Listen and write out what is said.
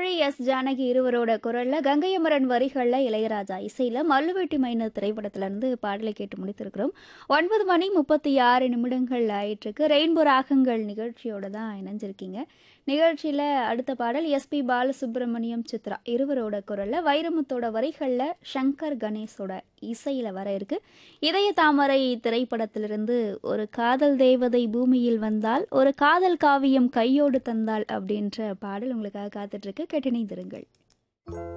Sirkazhi S Janaki இருவரோட குரல்ல கங்கையமரன் வரிகள்ல இளையராஜா இசையில மல்லுவெட்டி மைனர் திரைப்படத்துல இருந்து பாடலை கேட்டு முடித்திருக்கிறோம் ஒன்பது மணி முப்பத்தி ஆறு நிமிடங்கள் ஆயிட்டிருக்கு ரெயின்போ ராகங்கள் நிகழ்ச்சியோட தான் இணைஞ்சிருக்கீங்க நிகழ்ச்சியில அடுத்த பாடல் எஸ்பி பாலசுப்ரமணியம் சித்ரா இருவரோட குரல்ல வைரமுத்தோட வரிகள்ல சங்கர் கணேஷோட இசையில வர இருக்கு இதய தாமரை திரைப்படத்திலிருந்து ஒரு காதல் தேவதை பூமியில் வந்தால் ஒரு காதல் காவியம் கையோடு தந்தாள் அப்படின்ற பாடல் உங்களுக்காக காத்துட்டு இருக்கு கேட்டினை திருங்கள்